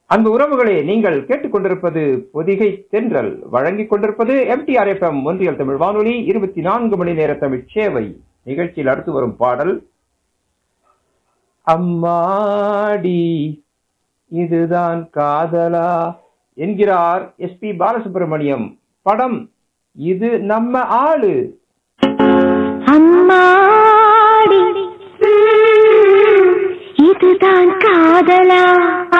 அன்பு உறவுகளே நீங்கள் கேட்டுக்கொண்டிருப்பது பொதிகை தென்றல் வழங்கிக் கொண்டிருப்பது எம்டிஆர் எஃப் எம் ஒன்றியல் தமிழ் வானொலி இருபத்தி நான்கு மணி நேர தமிழ் சேவை நிகழ்ச்சியில் அடுத்து வரும் பாடல் அம்மாடி இதுதான் காதலா என்கிறார் எஸ் பி பாலசுப்ரமணியம் படம் இது நம்ம ஆளு அம்மாடி ம், இதுதான் காதலா